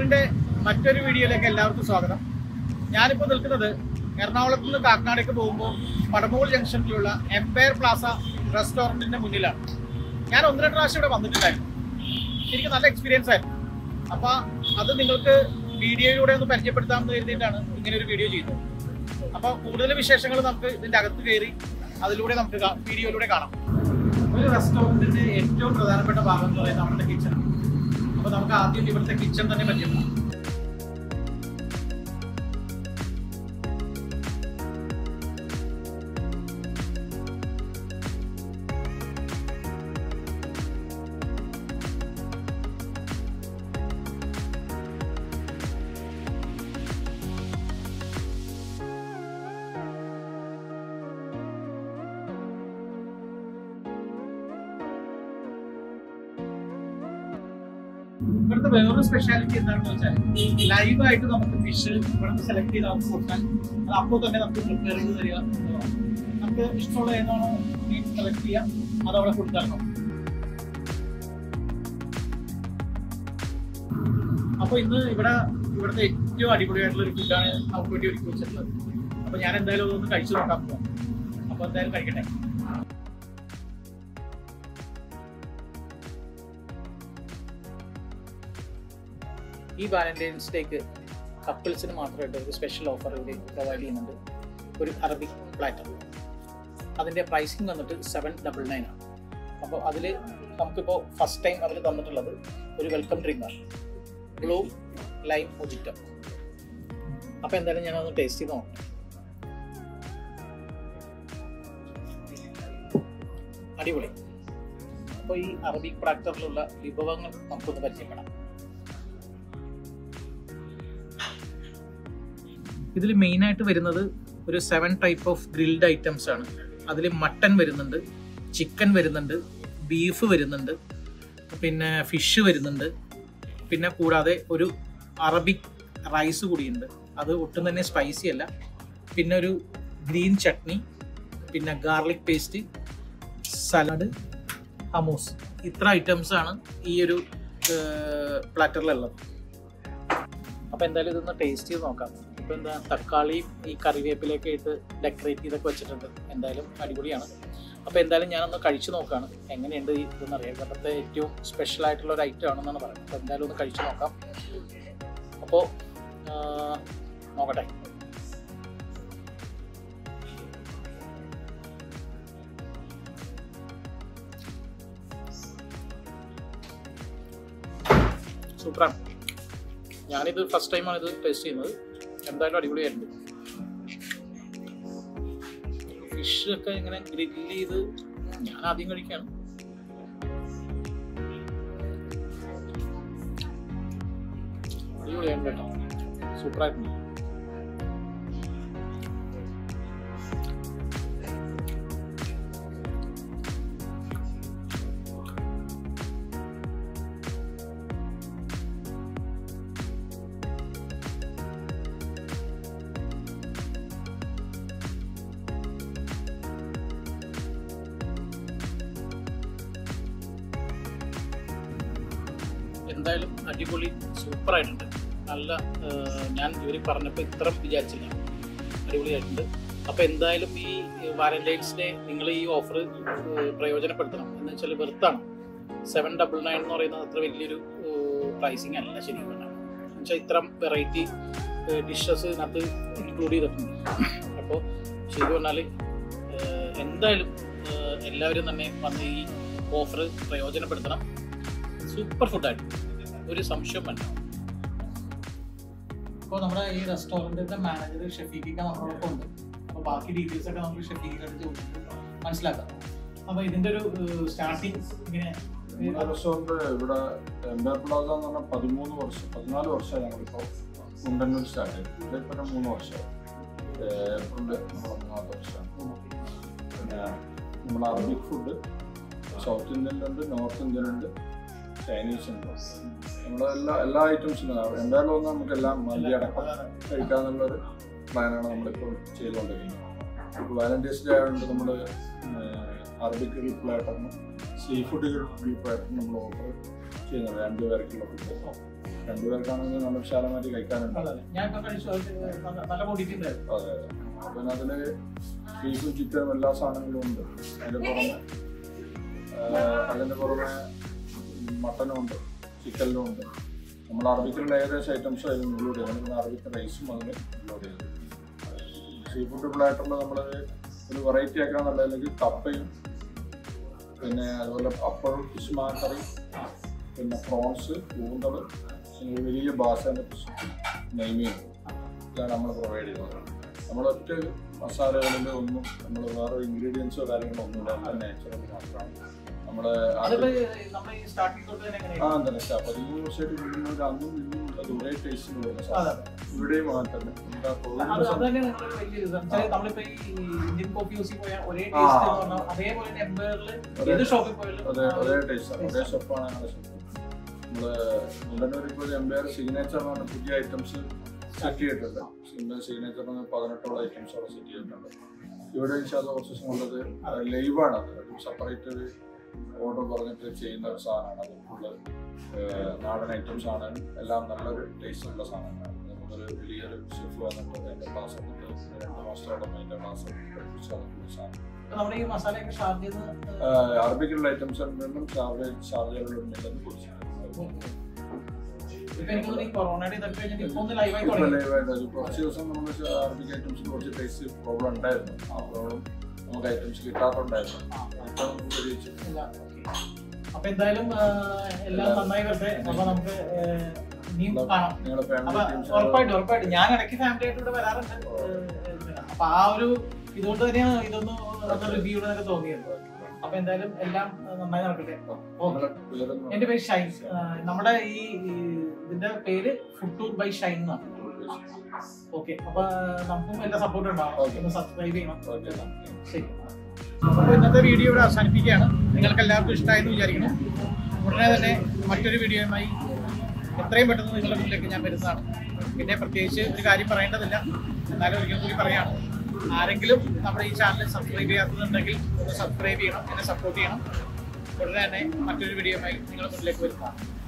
ബ്ലോഗിന്റെ മറ്റൊരു വീഡിയോയിലേക്ക് എല്ലാവർക്കും സ്വാഗതം ഞാനിപ്പോൾ നിൽക്കുന്നത് എറണാകുളത്ത് നിന്ന് കാക്കനാടേക്ക് പോകുമ്പോൾ പടമൂൾ ജംഗ്ഷനിലുള്ള എംപയർ പ്ലാസ റെസ്റ്റോറൻറ്റിന്റെ മുന്നിലാണ് ഞാൻ ഒന്ന് രണ്ട് പ്രാവശ്യം ഇവിടെ വന്നിട്ടുണ്ടായിരുന്നു ശരിക്കും നല്ല എക്സ്പീരിയൻസ് ആയിരുന്നു അപ്പൊ അത് നിങ്ങൾക്ക് വീഡിയോയിലൂടെ ഒന്ന് പരിചയപ്പെടുത്താമെന്ന് കരുതിയിട്ടാണ് ഇങ്ങനെ ഒരു വീഡിയോ ചെയ്യുന്നത് അപ്പൊ കൂടുതൽ വിശേഷങ്ങൾ നമുക്ക് ഇതിന്റെ അകത്ത് കയറി അതിലൂടെ നമുക്ക് കാ- വീഡിയോയിലൂടെ കാണാം ഒരു റെസ്റ്റോറൻറ്റിന്റെ ഏറ്റവും പ്രധാനപ്പെട്ട ഭാഗം എന്ന് പറയുന്നത് നമ്മുടെ കിച്ചൺ അപ്പൊ നമുക്ക് ആദ്യം ഇവിടുത്തെ കിച്ചൺ തന്നെ പരിചയപ്പെടാം ഇവിടുത്തെ വേറൊരു സ്പെഷ്യാലിറ്റി എന്താണെന്ന് വെച്ചാൽ ലൈവ് ആയിട്ട് നമുക്ക് ഫിഷ് ഇവിടുന്ന് സെലക്ട് ചെയ്ത് നമുക്ക് കൊടുത്താൽ അത് അപ്പോൾ തന്നെ നമുക്ക് പ്രിപ്പയർ ചെയ്ത് തരിക എന്നുള്ളതാണ്. നമുക്ക് ഇഷ്ടമുള്ള ഏതാണോ മീൻ സെലക്ട് ചെയ്യാം അത് അവിടെ കൊടുത്താൽ മതി അപ്പൊ ഇന്ന് ഇവിടെ ഇവിടുത്തെ ഏറ്റവും അടിപൊളിയായിട്ടുള്ള ഒരു ഫുഡാണ് നമുക്ക് വേണ്ടി ഒരുക്കി വെച്ചിട്ടുള്ളത് അപ്പൊ ഞാൻ എന്തായാലും അതൊന്ന് കഴിച്ചു നോക്കാൻ പോവാം അപ്പൊ എന്തായാലും കഴിക്കട്ടെ ഈ വാലന്റൈൻസ് ഡേക്ക് കപ്പിൾസിന് മാത്രമായിട്ട് ഒരു സ്പെഷ്യൽ ഓഫർ ഇവർ പ്രൊവൈഡ് ചെയ്യുന്നുണ്ട് ഒരു അറബിക് പ്ലാറ്റർ അതിൻ്റെ പ്രൈസിങ് വന്നിട്ട് സെവൻ ഡബിൾ നയൻ ആണ് അപ്പോൾ അതിൽ നമുക്കിപ്പോൾ ഫസ്റ്റ് ടൈം അവർ തന്നിട്ടുള്ളത് ഒരു വെൽക്കം ഡ്രിങ്കാണ് ബ്ലൂ ലൈം മൊജിറ്റോ അപ്പോൾ എന്തായാലും ഞാനൊന്ന് ടേസ്റ്റ് ചെയ്ത് നോക്കാം അടിപൊളി അപ്പോൾ ഈ അറബിക് പ്ലാറ്ററിലുള്ള വിഭവങ്ങൾ നമുക്കൊന്ന് പരിചയപ്പെടാം ഇതിൽ മെയിനായിട്ട് വരുന്നത് ഒരു seven type of grilled items ആണ് അതിൽ മട്ടൺ വരുന്നുണ്ട് ചിക്കൻ വരുന്നുണ്ട് ബീഫ് വരുന്നുണ്ട് പിന്നെ ഫിഷ് വരുന്നുണ്ട് പിന്നെ കൂടാതെ ഒരു അറബിക് റൈസ് കൂടിയുണ്ട് അത് ഒട്ടും തന്നെ സ്പൈസി അല്ല പിന്നെ ഒരു ഗ്രീൻ ചട്നി പിന്നെ ഗാർലിക് പേസ്റ്റ് സലാഡ് ഹമൂസ് ഇത്ര ഐറ്റംസ് ആണ് ഈ ഒരു പ്ലാറ്ററിലുള്ളത് അപ്പോൾ എന്തായാലും ഇതൊന്ന് ടേസ്റ്റ് ചെയ്ത് നോക്കാം ഇപ്പോൾ എന്താ തക്കാളിയും ഈ കറിവേപ്പിലൊക്കെ ഇട്ട് ഡെക്കറേറ്റ് ചെയ്തൊക്കെ വെച്ചിട്ടുണ്ട് എന്തായാലും അടിപൊളിയാണ് അപ്പോൾ എന്തായാലും ഞാനൊന്ന് കഴിച്ചു നോക്കുകയാണ് എങ്ങനെയുണ്ട് ഈ ഇതെന്ന് അറിയാം ഇവിടുത്തെ ഏറ്റവും സ്പെഷ്യൽ ആയിട്ടുള്ള ഒരു ഐറ്റം ആണെന്നാണ് പറയുന്നത് അപ്പോൾ എന്തായാലും ഒന്ന് കഴിച്ചു നോക്കാം അപ്പോൾ നോക്കട്ടെ സൂപ്പറാണ് ഞാനിത് ഫസ്റ്റ് ടൈമാണ് ഇത് ടേസ്റ്റ് ചെയ്യുന്നത് എന്തായാലും അടിപൊളിയായിട്ടുണ്ട് ഫിഷ് ഒക്കെ ഇങ്ങനെ ഗ്രില്ല് ചെയ്ത് ഞാൻ ആദ്യം കഴിക്കാണ് അടിപൊളിയാണ് കേട്ടോ സൂപ്പറായിട്ടുണ്ട് എന്തായാലും അടിപൊളി സൂപ്പറായിട്ടുണ്ട് നല്ല ഏഹ്, ഞാൻ ഇവർ പറഞ്ഞപ്പോൾ ഇത്ര വിചാരിച്ചില്ല അടിപൊളിയായിട്ടുണ്ട് അപ്പോൾ എന്തായാലും ഈ വാലന്റൈൻസ് ഡേ നിങ്ങൾ ഈ ഓഫർ പ്രയോജനപ്പെടുത്തണം എന്ന് വെച്ചാൽ വെറുത്താണ് സെവൻ ഡബിൾ നയൻ എന്ന് പറയുന്നത് അത്ര വലിയൊരു പ്രൈസിങ് അല്ല ശരിക്കും പറഞ്ഞാൽ എന്നുവെച്ചാൽ ഇത്തരം വെറൈറ്റി ഡിഷസ് ഇതിനകത്ത് ഇൻക്ലൂഡ് ചെയ്തിട്ടുണ്ട് അപ്പോൾ ശരിക്കും പറഞ്ഞാൽ എന്തായാലും ഏഹ്, എല്ലാവരും തന്നെ വന്ന് ഈ ഓഫർ പ്രയോജനപ്പെടുത്തണം സൂപ്പർ ഫുഡായിട്ട് ഒരു സംശയം വേണ്ട അപ്പോൾ നമ്മുടെ ഈ റെസ്റ്റോറൻറ്റിന്റെ മാനേജർ ഷെഫീഖിക്ക നമ്മളോടൊപ്പം ഉണ്ട് അപ്പോൾ ബാക്കി ഡീറ്റെയിൽസ് ഒക്കെ നമുക്ക് ഷെഫീഖിക്കായിട്ട് ചോദിച്ചിട്ട് മനസ്സിലാക്കാം അപ്പോൾ ഇതിന്റെ ഒരു സ്റ്റാർട്ടിങ് ഇങ്ങനെ നമ്മുടെ റെസ്റ്റോറൻറ്റ് ഇവിടെ എംബാർ പ്ലാസ എന്ന് പറഞ്ഞാൽ പതിമൂന്ന് വർഷം പതിനാല് വർഷമായി ഞങ്ങളിപ്പോൾ മുണ്ടന്നൂർ സ്റ്റാർട്ട് ചെയ്തു ഇവിടെ ഇപ്പോൾ ഒരു മൂന്ന് വർഷമായി ഏപ്രിൽ നമ്മുടെ മൂന്നാമത്തെ വർഷമാണ് പിന്നെ നമ്മുടെ അറബിക് ഫുഡ് സൗത്ത് ഇന്ത്യനിലുണ്ട് നോർത്ത് ഇന്ത്യനുണ്ട് ചൈനീസ് ഉണ്ട് നമ്മുടെ എല്ലാ എല്ലാ ഐറ്റംസും എന്തായാലും ഒന്ന് നമുക്കെല്ലാം മന്തി അടക്കം കഴിക്കാന്നുള്ളൊരു പ്ലാനാണ് നമ്മളിപ്പോൾ ചെയ്തുകൊണ്ടിരിക്കുന്നത് ഇപ്പോൾ വാലന്റൈൻസ് ഡേ ആയതുകൊണ്ട് നമ്മൾ അറബിക് റീപ്ലായിട്ടാണ് സീ ഫുഡ് റീപ്ലായിട്ടാണ് നമ്മൾ ഓഫർ ചെയ്യുന്നത് രണ്ട് പേർക്കുള്ള ഫുഡ് രണ്ടുപേർക്കാണെങ്കിൽ നല്ല വിശാലമായിട്ട് കഴിക്കാനുണ്ട് അതെ, അതെ. ഞാൻ ഇപ്പൊ കഴിച്ചു അത് നല്ല- നല്ല ക്വാണ്ടിറ്റി ഉണ്ടായിരുന്നു അതെ അതെ അപ്പം അതിൽ ബീഫും ചിക്കനും എല്ലാ സാധനങ്ങളും ഉണ്ട് അതിൻ്റെ പുറമെ ആഹ് അതിൻ്റെ പുറമെ മട്ടനും ഉണ്ട് ചിക്കനിലും ഉണ്ട് നമ്മൾ അറബിക്കിലുള്ള ഏകദേശം ഐറ്റംസ് അതിൽ ഇൻക്ലൂഡ് ചെയ്യും നമ്മൾ അറബിക്ക് റൈസും അതിൽ ഇൻക്ലൂഡ് ചെയ്തു സീ ഫുഡുകളായിട്ടുള്ള നമ്മൾ ഒരു വെറൈറ്റി ആക്കാൻ നല്ലതിലേക്ക് കപ്പയും പിന്നെ അതുപോലെ പപ്പഴും ഫിഷ് കറി പിന്നെ പ്രോൺസ് കൂന്തൾ പിന്നെ ഒരു വലിയ ബാസൻ്റെ ഫിഷ് നെയ്മീൻ ഇതാണ് നമ്മൾ പ്രൊവൈഡ് ചെയ്യുന്നത് നമ്മൾ ഒറ്റ മസാലകളിൽ ഒന്നും നമ്മൾ വേറെ ഇൻഗ്രീഡിയൻസോ കാര്യങ്ങളോ ഒന്നുമില്ല എല്ലാം നാച്ചുറൽ മാത്രമാണ് നമ്മൾ അതിപ്പോ നമ്മൾ ഈ സ്റ്റാർട്ടിംഗ് തൊട്ട് തന്നെ ആ എങ്ങനെയാണ് തന്നെ സ്റ്റാ പതിമൂന്ന് വർഷമായിട്ട് കുടുംബം അന്നും ഇന്നും ഉള്ളത് ഒരേ ടേസ്റ്റിന് വരുന്ന അതെ സാധനം അതെ ഇവിടെയും അങ്ങനെ തന്നെ എന്താ അത് കോവിഡിന്റെ അത് സമയത്ത് തന്നെ നിങ്ങളൊരു വലിയ ഇത് വെച്ചാൽ നമ്മളിപ്പോ ഈ ഇന്ത്യൻ കോഫി ഹൗസിൽ പോയാൽ ഒരേ ആ. ടേസ്റ്റ് എന്ന് പറഞ്ഞാൽ അതേപോലെ തന്നെ എംപയറിൽ അതെ. ഏത് ഷോപ്പിൽ പോയാലും അതെ ആ ഒരു ഒരേ ടേസ്റ്റാണ് ഒരേ ഷെഫാണ് ഞങ്ങളുടെ ഷെഫ് നമ്മള് മുണ്ടന്നൂർ ഇപ്പോൾ എംപയർ സിഗ്നേച്ചർ എന്ന് പറഞ്ഞ പുതിയ ഐറ്റംസ് സെറ്റ് ചെയ്തിട്ടുണ്ട് സിഗ്നേച്ചർ പതിനെട്ടോളം ഐറ്റംസ് അവിടെ സെറ്റ് ചെയ്തിട്ടുണ്ട് ഇവിടെ ഇൻഷാല്ല കുറച്ച് ദിവസം കൊണ്ടത് ലൈവാണ് അത് ഒരു സെപ്പറേറ്റ് ഒരു ഓർഡർ പറഞ്ഞിട്ട് ചെയ്യുന്ന ഒരു സാധനമാണ് അത് ഫുള്ള് നാടൻ ഐറ്റംസ് ആണ് എല്ലാം നല്ലൊരു ടേസ്റ്റ് ഉള്ള സാധനങ്ങളാണ് നമുക്കൊരു വലിയൊരു ഷെഫ് വന്നിട്ട് അതിൻ്റെ ക്ലാസ് വന്നിട്ട് രണ്ട് മാസത്തോളം അതിൻ്റെ ക്ലാസ് പഠിപ്പിച്ച് തന്നിട്ടുള്ള സാധനം ഇപ്പൊ നമ്മുടെ ഈ മസാലയൊക്കെ ഷാർജ് അറബിക്കുള്ള ഐറ്റംസ് രണ്ടും ഷാർജ ഷാർജയിലുള്ള മില്ലെന്ന് കുറിച്ചിട്ടുണ്ട് ഇപ്പൊ എനിക്ക് തോന്നുന്നു ഈ കൊറോണയുടെ ഇതൊക്കെ കഴിഞ്ഞിട്ട് ഇപ്പൊ ഒന്ന് ലൈവായി ഇപ്പൊ തുടങ്ങി ലൈവായിട്ട് ഒരു കുറച്ച് ദിവസം നമ്മൾ അറബിക് ഐറ്റംസിൽ കുറച്ച് ടേസ്റ്റ് പ്രോബ്ലം ഉണ്ടായിരുന്നു ആ പ്രോബ്ലം നമുക്ക് ഐറ്റംസ് കിട്ടാത്തുണ്ടായിരുന്നു ആ. അപ്പൊ നമുക്ക് ഉപയോഗിച്ചു ഇല്ല, okay. അപ്പൊ എന്തായാലും ആ, എല്ലാം നന്നായി വരട്ടെ അപ്പൊ നമുക്ക് ആ, ഇനിയും കാണാം നിങ്ങളുടെ അപ്പൊ ഫാമിലി ടീംസ് ഉറപ്പായിട്ടും ഉറപ്പായിട്ടും ഞാൻ ഇടയ്ക്ക് ഫാമിലി ആയിട്ട് ഇവിടെ വരാറുണ്ട് ഏഹ് അപ്പൊ ആ ഒരു ഇതുകൊണ്ട് തന്നെയാണ് ഇതൊന്ന് ഒന്ന് റിവ്യൂ എന്നൊക്കെ തോന്നിയത് അപ്പൊ എന്തായാലും എല്ലാം നന്നായി നടക്കട്ടെ നിങ്ങളുടെ പേരൊന്നും എന്റെ പേര് ഷൈൻ ആഹ് നമ്മുടെ ഈ ഈ ഇതിന്റെ പേര് ഫുഡ് ടൂർ ബൈ ഷൈൻ എന്നാണ് ഓക്കെ അപ്പൊ നമുക്കും എല്ലാ സപ്പോർട്ട് ഉണ്ടാവും Okay. ഒന്ന് സബ്സ്ക്രൈബ് ചെയ്യണം ഓക്കെ ശരി അപ്പോൾ ഇന്നത്തെ വീഡിയോ ഇവിടെ അവസാനിപ്പിക്കുകയാണ് നിങ്ങൾക്ക് എല്ലാവർക്കും ഇഷ്ടമായെന്ന് വിചാരിക്കുന്നു ഉടനെ തന്നെ മറ്റൊരു വീഡിയോയുമായി എത്രയും പെട്ടെന്ന് നിങ്ങളുടെ മുന്നിലേക്ക് ഞാൻ വരുന്നതാണ് പിന്നെ പ്രത്യേകിച്ച് ഒരു കാര്യം പറയേണ്ടതില്ല എന്നാലും ഒരിക്കൽ കൂടി പറയാണ് ആരെങ്കിലും നമ്മുടെ ഈ ചാനൽ സബ്സ്ക്രൈബ് ചെയ്യാത്തതുണ്ടെങ്കിൽ ഒന്ന് സബ്സ്ക്രൈബ് ചെയ്യണം എന്നെ സപ്പോർട്ട് ചെയ്യണം ഉടനെ തന്നെ മറ്റൊരു വീഡിയോയുമായി നിങ്ങളുടെ മുന്നിലേക്ക് വരുന്നതാണ്